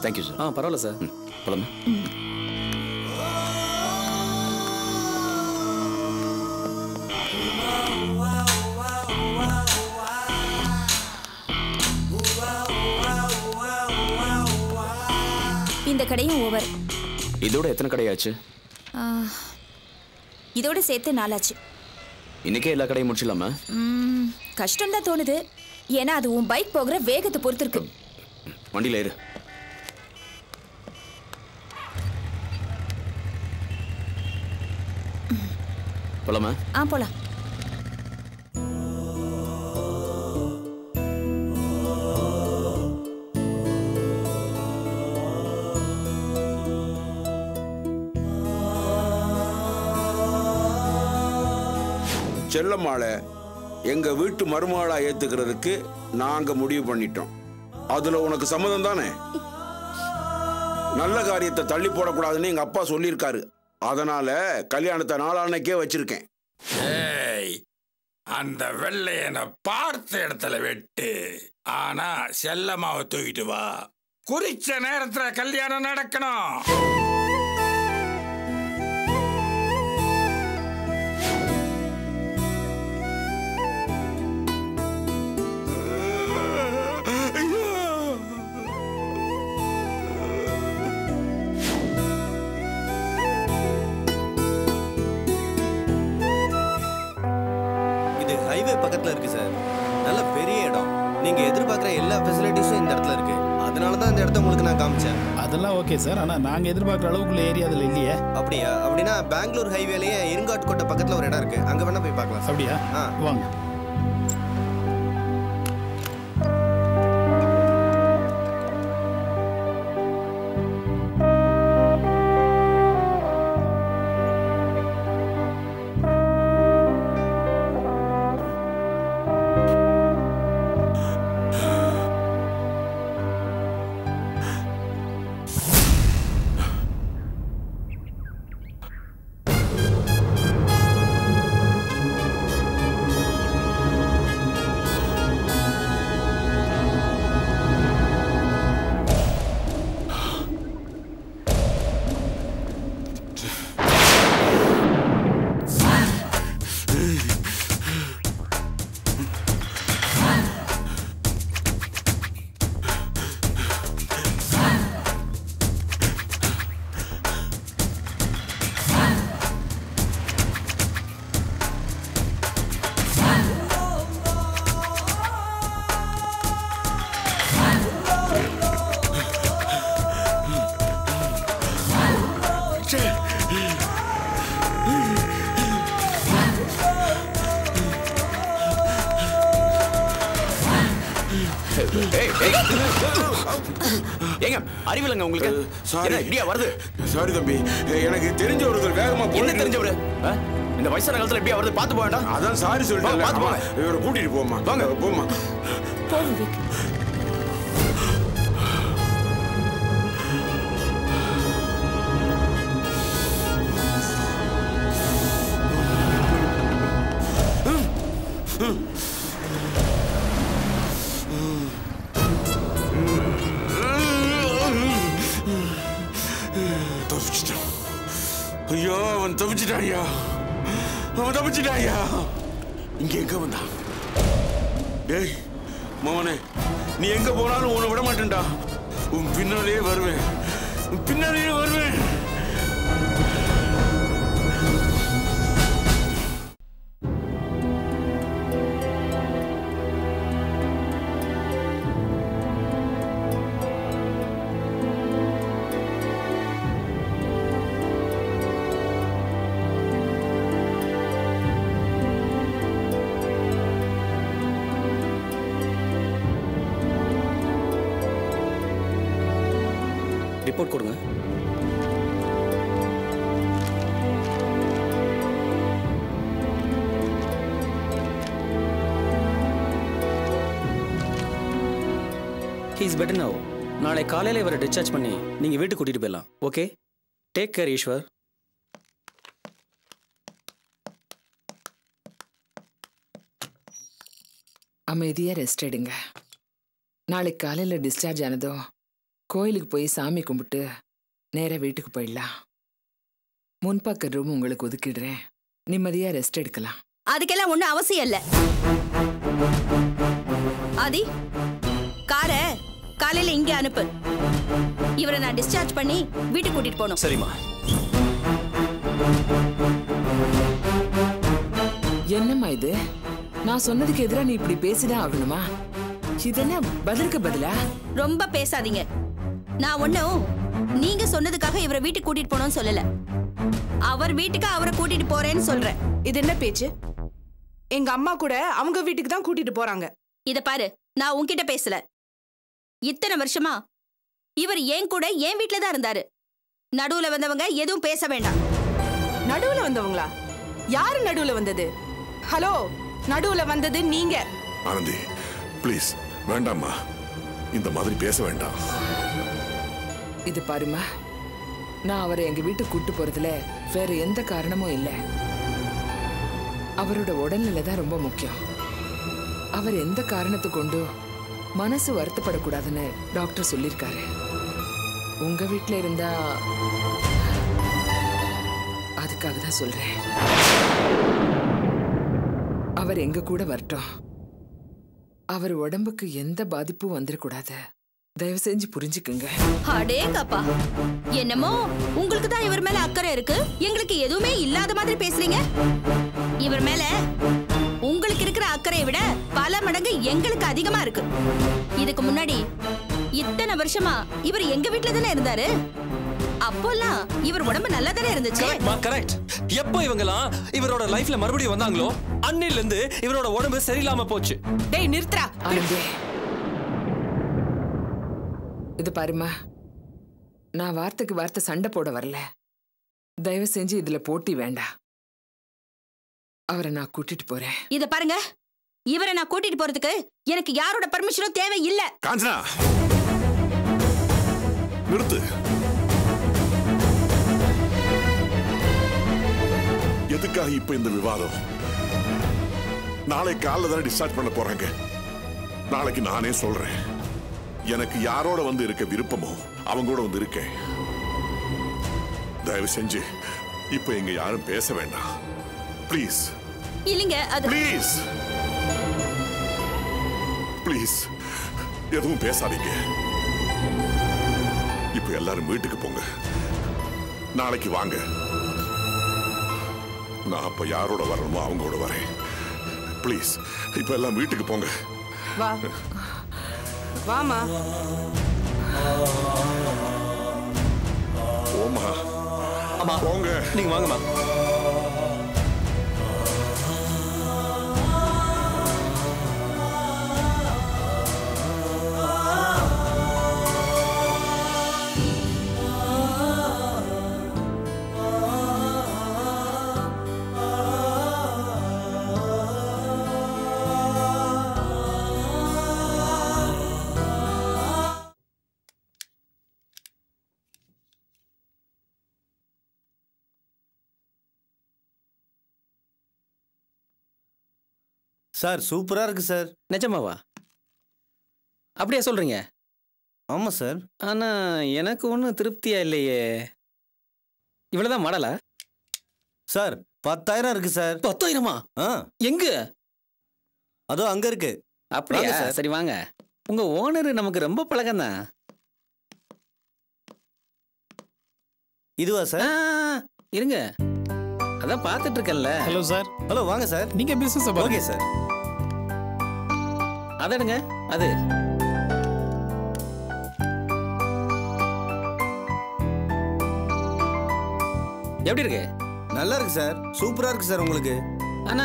Thank you sir ஆ பரவாயில்ல sir போலாமா இந்த கடையும் ஓவர் இதோட எத்தனை கடையாச்சு இதோட சேர்த்து நாளாச்சு இன்னைக்கே எல்லா கடையும் முடிச்சிடலாமா ம், கஷ்டம்தான் தோணுது ஏன்னா அது உன் பைக் போகிற வேகத்தை பொறுத்து இருக்கு வண்டியில ஏறு போலாமா ஆ போலாம் செல்லம்மாளை எங்க வீட்டு மருமகளா ஏத்துக்கிறதுக்கு நாங்க முடிவு பண்ணிட்டோம் அதுல உனக்கு சம்மதம் தானே நல்ல காரியத்தை தள்ளி போடக்கூடாதுன்னு எங்க அப்பா சொல்லியிருக்காரு அதனால கல்யாணத்தை நாளான்னைக்கே வச்சிருக்கேன் ஏய் அந்த வெள்ளையனை பார்த்த இடத்துல வெட்டு ஆனா செல்லம்மாவை தூக்கிட்டு வா குறிச்ச நேரத்துல கல்யாணம் நடக்கணும் இது ஹைவே பக்கத்துல இருக்கு சார் நல்ல பெரிய இடம் நீங்க எதிர்பார்க்குற எல்லா ஃபெசிலிட்டிஸும் இந்த இடத்துல இருக்கு அதனால தான் இந்த இடத்த உங்களுக்கு நான் காமிச்சேன் அதெல்லாம் ஓகே சார் ஆனால் நாங்கள் எதிர்பார்க்குற அளவுக்குள்ள ஏரியா அதில் இல்லையே அப்படியா அப்படின்னா பெங்களூர் ஹைவேலயே இருங்காட்டுக்கோட்டை பக்கத்துல ஒரு இடம் இருக்கு அங்க வேணா போய் பார்க்கலாம் சார் அப்படியா ஆ வாங்க ஏய், ஏய். ஏங்க அறிவில்லைங்க உங்களுக்கு சாரி. என்ன இப்படியா வருது சாரி தம்பி எனக்கு தெரிஞ்ச ஒருத்தர் வேகமா என்ன போயிட்டு- தெரிஞ்சவரு ஆ? இந்த வயசான காலத்துல எப்படியா வருது பாத்து போக வேண்டாம் அதான் சாரி வாங்க, சொல்லிட்டேன் பார்த்து ஆமா, போங்க. இவரை கூட்டிட்டு போமா வாங்க. போமா போ விவேக் தப்பிச்சிட்டான் ஐயோ அவன் தப்பிச்சிட்டான் ஐயா அவன் தப்பிச்சிட்டான் ஐயா இங்க எங்க வந்தான் டேய் மவனே நீ எங்க போனாலும் உன்னை விட மாட்டேன்டா உன் பின்னாலேயே வருவேன் உன் பின்னாலேயே வருவேன் ரிப்போர்ட் கொடுங்க ஹீஸ் பெட்டர் நவ் நாளை காலையில் இவரை டிஸ்சார்ஜ் பண்ணி நீங்கள் வீட்டுக்கு கூட்டிகிட்டு போயிடலாம் ஓகே டேக் கேர் ஈஸ்வர் அமைதியாக ரெஸ்ட் எடுங்க நாளைக்கு காலையில் டிஸ்சார்ஜ் ஆனதும் கோயிலுக்கு போய் சாமி கும்பிட்டு நேரா வீட்டுக்கு போயிடலாம் முன்பக்க ரூம் உங்களுக்கு ஒதுக்கிடுறேன் நிம்மதியா ரெஸ்ட் எடுக்கலாம் அதுக்கெல்லாம் ஒண்ணும் அவசியம் இல்ல ஆதி கார காலையில இங்க அனுப்பு இவரை நான் டிஸ்சார்ஜ் பண்ணி வீட்டுக்கு கூட்டிட்டு போகணும் சரிம்மா என்னம்மா இது நான் சொன்னதுக்கு எதிரா நீ இப்படி பேசிதான் ஆகணுமா இது என்ன பதிலுக்கு பதிலா ரொம்ப பேசாதீங்க நான் ஒண்ணும் நீங்க சொன்னதுக்காக இவரை வீட்டுக்கு கூட்டிட்டு போகணும்னு சொல்லல அவர் வீட்டுக்கு அவரை கூட்டிட்டு போறேன்னு சொல்றேன் இது என்ன பேச்சு எங்க அம்மா கூட அவங்க வீட்டுக்கு தான் கூட்டிட்டு போறாங்க இத பாரு நான் உன்கிட்ட பேசல இத்தனை வருஷமா இவர் என் கூட என் வீட்ல தான் இருந்தாரு நடுவுல வந்தவங்க எதுவும் பேச வேண்டாம் நடுவுல வந்தவங்களா யாரு நடுவுல வந்தது ஹலோ நடுவுல வந்தது நீங்க ஆனந்தி ப்ளீஸ் வேண்டாம்மா இந்த மாதிரி பேச வேண்டாம் இது பாருமா நான் அவரை எங்க வீட்டுக்கு கூட்டு போறதுல வேற எந்த காரணமும் இல்லை அவரோட உடல்நிலை தான் ரொம்ப முக்கியம் அவர் எந்த காரணத்தை கொண்டும் மனசு வருத்தப்படக்கூடாதுன்னு டாக்டர் சொல்லியிருக்காரு உங்க வீட்ல இருந்தா அதுக்காக தான் சொல்றேன் அவர் எங்க கூட வரட்டும் அவர் உடம்புக்கு எந்த பாதிப்பும் வந்துடக்கூடாது தயவு செஞ்சு புரிஞ்சுக்குங்க அடேங்கப்பா என்னமோ உங்களுக்கு தான் இவர் மேல அக்கறை இருக்கு எங்களுக்கு எதுவுமே இல்லாத மாதிரி பேசுறீங்க இவர் மேல உங்களுக்கு இருக்கிற அக்கறையை விட பல மடங்கு எங்களுக்கு அதிகமா இருக்கு இதுக்கு முன்னாடி இத்தனை வருஷமா இவர் எங்க வீட்ல தானே இருந்தாரு அப்போல்லாம் இவர் உடம்பு நல்லா தானே இருந்துச்சு கரெக்ட் எப்போ இவங்கலாம் இவரோட லைஃப்ல மறுபடியும் வந்தாங்களோ அன்னில இருந்து இவரோட உடம்பு சரியில்லாம போச்சு டேய் நிறுத்துறா ஆனந்தே இது பாருமா நான் வார்த்தைக்கு வார்த்தை சண்டை போட வரல தயவு செஞ்சு இதுல போட்டி வேண்டாம் அவரை நான் கூட்டிட்டு போறேன் இத பாருங்க இவரை நான் கூட்டிட்டு போறதுக்கு எனக்கு யாரோட பர்மிஷனும் தேவை இல்ல காஞ்சனா நிறுத்து எதுக்காக இப்ப இந்த விவாதம் நாளை காலைல தானே டிஸ்சார்ஜ் பண்ண போறாங்க நாளைக்கு நானே சொல்றேன் எனக்கு யாரோட வந்து இருக்க விருப்பமோ அவங்க கூட வந்து இருக்கேன் தயவு செஞ்சு இப்ப இங்க யாரும் பேச வேண்டாம் ப்ளீஸ் இல்லைங்க அது ப்ளீஸ் ப்ளீஸ் எதுவும் பேசாதீங்க இப்ப எல்லாரும் வீட்டுக்கு போங்க நாளைக்கு வாங்க நான் அப்ப யாரோட வரணுமோ அவங்களோட வரேன் ப்ளீஸ் இப்ப எல்லாம் வீட்டுக்கு போங்க வா வாமா ஓமா அம்மா போங்க நீங்க வாங்கம்மா சார் சூப்பரா இருக்கு சார் நிஜமாவா அப்படியா சொல்றீங்க ஆமா சார் ஆனா எனக்கு ஒன்றும் திருப்தியா இல்லையே இவ்வளவுதான் மாடலா சார் பத்தாயிரம் இருக்கு சார் பத்தாயிரமா ஆ எங்க அதோ அங்க இருக்கு அப்படியா வாங்க சார். சரி வாங்க உங்க ஓனர் நமக்கு ரொம்ப பழக்கம் தான் இதுவா சார் இருங்க அதான் பார்த்துட்டு இருக்கேன்ல ஹலோ சார் ஹலோ வாங்க சார் நீங்க பிசினஸ் ஓகே சார் அதடுங்க அது எப்படி இருக்கு நல்லா இருக்கு சார் சூப்பரா இருக்கு சார் உங்களுக்கு ஆனா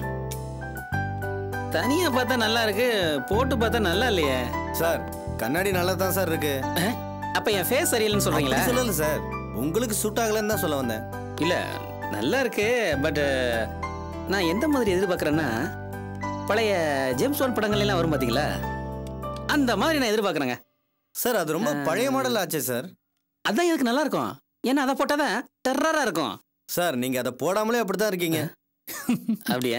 தனியா பார்த்தா நல்லா இருக்கு போட்டு பார்த்தா நல்லா இல்லையே சார் கண்ணாடி நல்லா தான் சார் இருக்கு அப்ப என் ஃபேஸ் சரியில்லைன்னு சொல்றீங்களா அப்படி சொல்லல சார் உங்களுக்கு சூட் ஆகலன்னு தான் சொல்ல வந்தேன் இல்ல நல்லா இருக்கு பட் நான் எந்த மாதிரி எதிர்பார்க்கறேன்னா பழைய ஜேம்ஸ் பாண்ட் படங்கள் எல்லாம் வரும் பாத்தீங்களா அந்த மாதிரி நான் எதிர்பார்க்கறேங்க சார் அது ரொம்ப பழைய மாடல் ஆச்சே சார் அதான் எனக்கு நல்லா இருக்கும் ஏன்னா அதை போட்டாதான் டெரரா இருக்கும் சார் நீங்க அதை போடாமலே அப்படித்தான் இருக்கீங்க அப்படியா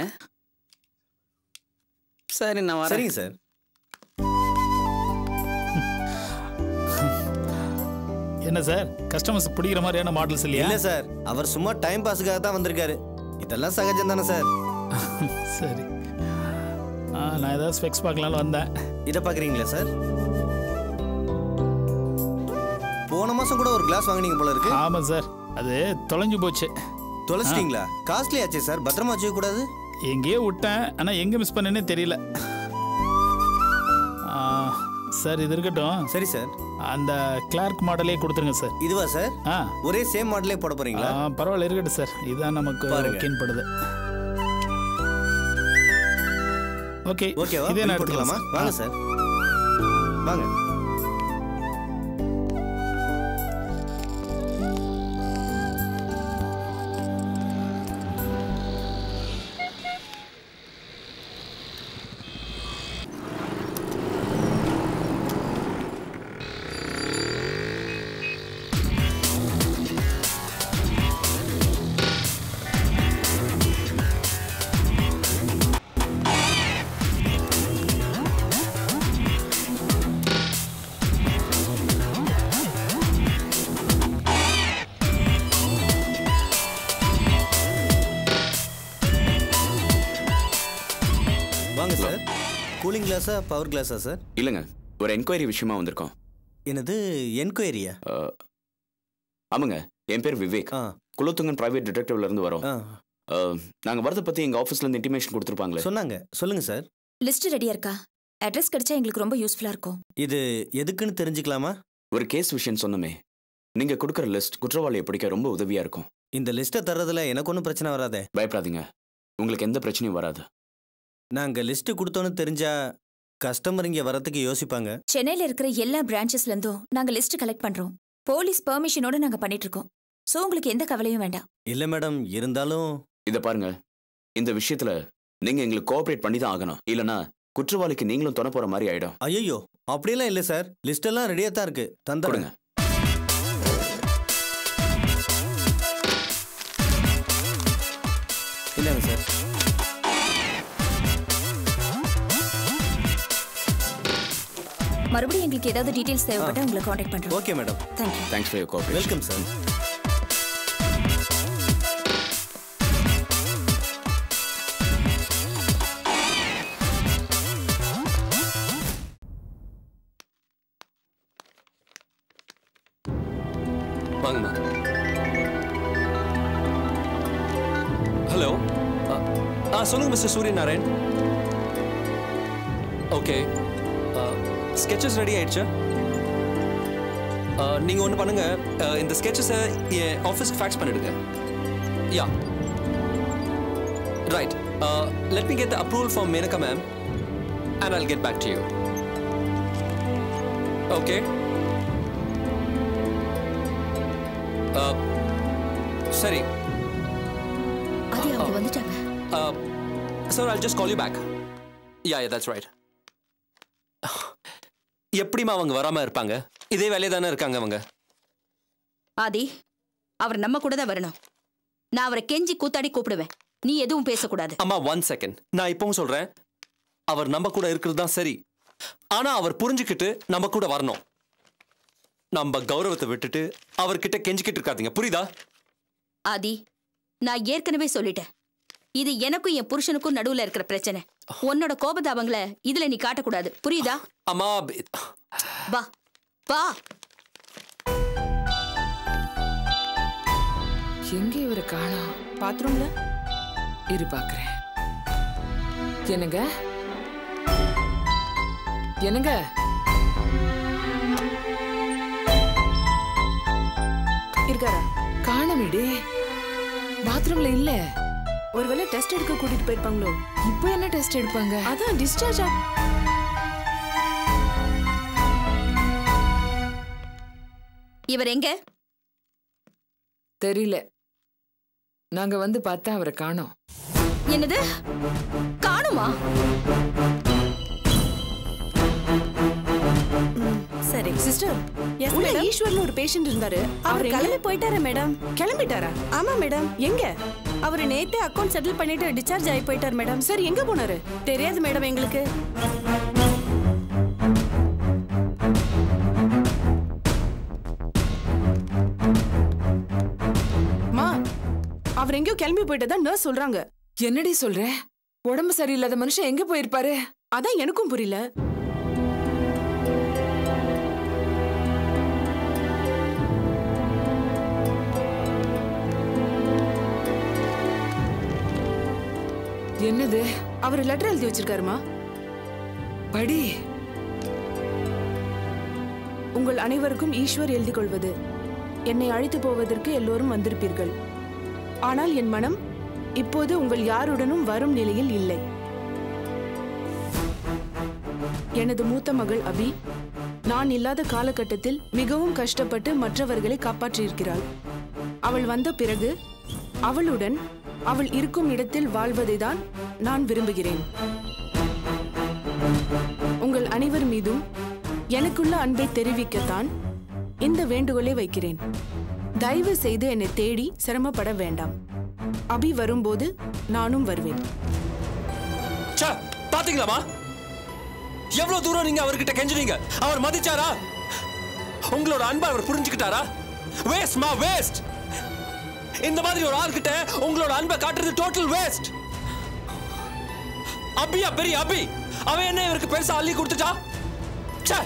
சரி நான் வரேன் சரிங்க சார் என்ன சார் கஸ்டமர்ஸ் பிடிக்கிற மாதிரியான மாடல்ஸ் இல்லையா இல்ல சார் அவர் சும்மா டைம் பாஸுக்காக தான் வந்திருக்காரு இதெல்லாம் சகஜம் தானே சார் சரி ஆ, நான் ஏதாவது ஸ்பெக்ஸ் பார்க்கலாம்னு வந்தேன் இதை பார்க்குறீங்களா சார் போன மாசம் கூட ஒரு கிளாஸ் வாங்குனீங்க போல இருக்கு ஆமாம் சார் அது தொலைஞ்சு போச்சு தொலைச்சிட்டீங்களா காஸ்ட்லி ஆச்சே சார் பத்திரமா வச்சுக்க கூடாது எங்கேயோ விட்டேன் ஆனால் எங்கே மிஸ் பண்ணேனே தெரியல ஆ, சார் இது இருக்கட்டும் சரி சார் அந்த கிளார்க் மாடலே கொடுத்துருங்க சார் இதுவா சார் ஆ ஒரே சேம் மாடலே போட போறீங்களா ஆ, பரவாயில்ல இருக்கட்டும் சார் இதுதான் நமக்கு பாருங்க. ஓகேன்னு படுது ஓகே ஓகேவா இதே நான் பில் போட்டுக்கலாமா எடுத்துக்கலாமா வாங்க சார் வாங்க வாங்க சார் கூலிங் கிளாஸா பவர் கிளாஸா சார் இல்லைங்க ஒரு என்கொயரி விஷயமா வந்திருக்கோம் என்னது என்கொயரியா அஹ், ஆமாங்க என் பேர் விவேக் ஆ குலோத்துங்கன் பிரைவேட் டிடெக்டிவ்ல இருந்து வரோம் ஆ அஹ், நாங்க வரத பத்தி எங்க ஆபீஸ்ல இருந்து இன்டிமேஷன் கொடுத்துருப்பாங்களே சொன்னாங்க சொல்லுங்க சார் லிஸ்ட் ரெடியா இருக்கா அட்ரஸ் கிடைச்சா எங்களுக்கு ரொம்ப யூஸ்ஃபுல்லா இருக்கும் இது எதுக்குன்னு தெரிஞ்சுக்கலாமா ஒரு கேஸ் விஷயம் சொன்னமே நீங்க கொடுக்குற லிஸ்ட் குற்றவாளியை பிடிக்க ரொம்ப உதவியா இருக்கும் இந்த லிஸ்ட்டை தர்றதுல எனக்கு ஒன்றும் பிரச்சனை வராதே பயப்படாதீங்க உங்களுக்கு எந்த பிரச்சனையும் வராது நாங்க லிஸ்ட் கொடுத்தோன்னு தெரிஞ்சா கஸ்டமர் இங்க வரதுக்கு யோசிப்பாங்க சென்னையில இருக்கிற எல்லா பிரான்ச்சஸ்ல இருந்தும் நாங்க லிஸ்ட் கலெக்ட் பண்றோம் போலீஸ் பெர்மிஷனோட நாங்க பண்ணிட்டு இருக்கோம் சோ உங்களுக்கு எந்த கவலையும் வேண்டாம் இல்ல மேடம் இருந்தாலும் இத பாருங்க இந்த விஷயத்துல நீங்க எங்களுக்கு கோஆபரேட் பண்ணி தான் ஆகணும் இல்லனா குற்றவாளிக்கு நீங்களும் துணை போற மாதிரி ஆயிடும் ஐயோ அப்படியெல்லாம் இல்லை சார் லிஸ்ட் எல்லாம் ரெடியா தான் இருக்கு தந்துடுங்க இல்லைங்க சார் மறுபடியும் எங்களுக்கு ஏதாவது டீடைல்ஸ் தேவைப்பட்டா உங்களை காண்டாக்ட் பண்றோம் okay madam thank you thanks for your cooperation welcome sir வாங்கம்மா ஹலோ ஆ சொல்லுங்க mister Suryanarayan okay sketches ready ஆயிடுச்சா நீங்கள் ஒன்று பண்ணுங்க அஹ், இந்த ஸ்கெச்சஸை என் ஆஃபீஸ்க்கு ஃபேக்ஸ் பண்ணிடுங்க yeah right let me get the approval form Menaka ma'am and I'll get back to you okay சரி அது அவங்க வந்துட்டாங்க Uh, sir, I'll just call you back. Yeah, yeah, that's right. எப்படிம்மா அவங்க வராம இருப்பாங்க இதே வேலையை தானே இருக்காங்க அவங்க ஆதி அவர் நம்ம கூட தான் வரணும் நான் அவரை கெஞ்சி கூத்தாடி கூப்பிடுவேன் நீ எதுவும் பேசக்கூடாது அம்மா ஒன் செகண்ட் நான் இப்பவும் சொல்றேன் அவர் நம்ம கூட இருக்கிறது தான் சரி ஆனா அவர் புரிஞ்சுக்கிட்டு நம்ம கூட வரணும் நம்ம கௌரவத்தை விட்டுட்டு அவர்கிட்ட கெஞ்சிக்கிட்டு இருக்காதீங்க புரியுதா ஆதி நான் ஏற்கனவே சொல்லிட்டேன் இது எனக்கும் என் புருஷனுக்கும் நடுவுல இருக்கிற பிரச்சனை உன்னோட கோபதாபங்களை இதுல நீ காட்டக்கூடாது புரியுதா அம்மா வா வா எங்க இவரை காணோம் பாத்ரூம்ல இரு பாக்குறேன் என்னங்க என்னங்க இருக்காரா காணவிடே பாத்ரூம்ல இல்ல ஒருவேளை டெஸ்ட் எடுக்க கூட்டிட்டு போயிருப்பாங்களோ இப்போ என்ன டெஸ்ட் எடுப்பாங்க அதான் டிஸ்சார்ஜ் ஆ இவர் எங்க தெரியல நாங்க வந்து பார்த்தா அவரை காணோம் என்னது காணுமா சரி சிஸ்டர் உள்ள ஈஸ்வர்னு ஒரு பேஷண்ட் இருந்தாரு அவர் கிளம்பி போயிட்டாரா மேடம் கிளம்பிட்டாரா ஆமா மேடம் எங்க அவர் நேத்தே அக்கவுண்ட் செட்டில் பண்ணிட்டு டிஸ்சார்ஜ் ஆகி போயிட்டார் மேடம் சார் எங்க போனாரு தெரியாது மேடம் எங்களுக்கு அவர் எங்கேயோ கிளம்பி போயிட்டதா நர்ஸ் சொல்றாங்க என்னடி சொல்ற உடம்பு சரியில்லாத மனுஷன் எங்க போயிருப்பாரு அதான் எனக்கும் புரியல என்னது அவர் லெட்டர் எழுதி வச்சிருக்காருமா படி உங்கள் அனைவருக்கும் ஈஸ்வர் எழுதி கொள்வது என்னை அழைத்து போவதற்கு எல்லோரும் வந்திருப்பீர்கள் ஆனால் என் மனம் இப்போது உங்கள் யாருடனும் வரும் நிலையில் இல்லை எனது மூத்த மகள் அபி நான் இல்லாத காலகட்டத்தில் மிகவும் கஷ்டப்பட்டு மற்றவர்களை காப்பாற்றியிருக்கிறாள் அவள் வந்த பிறகு அவளுடன் அவள் இருக்கும் இடத்தில் வாழ்வதை தான் நான் விரும்புகிறேன் உங்கள் அனைவர் மீதும் எனக்குள்ள அன்பை தெரிவிக்கத்தான் இந்த வேண்டுகோளை வைக்கிறேன் தயவு செய்து என்னை தேடி சிரமப்பட வேண்டாம் அபி வரும்போது நானும் வருவேன் ச்சே, பாத்தீங்களாமா எவ்வளவு தூரம் நீங்க அவர்கிட்ட கெஞ்சுனீங்க அவர் மதிச்சாரா உங்களோட அன்பை அவர் புரிஞ்சுக்கிட்டாரா வேஸ்ட் மா வேஸ்ட் இந்த மாதிரி ஒரு ஆள்கிட்ட உங்களோட அன்பை காட்டுறது டோட்டல் வேஸ்ட் அபியா பெரிய அபி அவன் என்ன இவருக்கு பெருசா அள்ளி கொடுத்துட்டா ச்சே.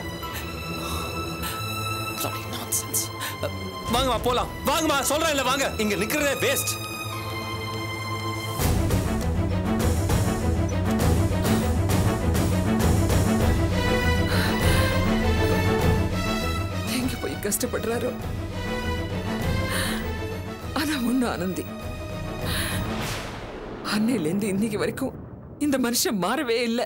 Bloody nonsense. அ, வாங்கம்மா போலாம் வாங்கம்மா சொல்றேன் இல்ல வாங்க இங்க நிக்கிறதே வேஸ்ட் எங்க போய் கஷ்டப்படுறாரோ ஆனா ஒண்ணு ஆனந்தி அன்னையிலேருந்து இன்னைக்கு வரைக்கும் இந்த மனுஷன் மாறவே இல்லை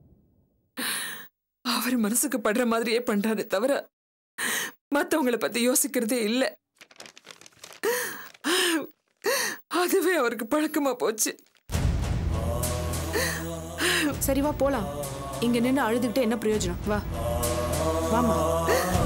அவர் மனசுக்கு படுற மாதிரியே பண்றாரு தவிர மத்தவங்கள பத்தி யோசிக்கிறதே இல்லை அதுவே அவருக்கு பழக்கமா போச்சு சரி வா போலாம் இங்க நின்று அழுதுகிட்டு என்ன பிரயோஜனம் வா வாமா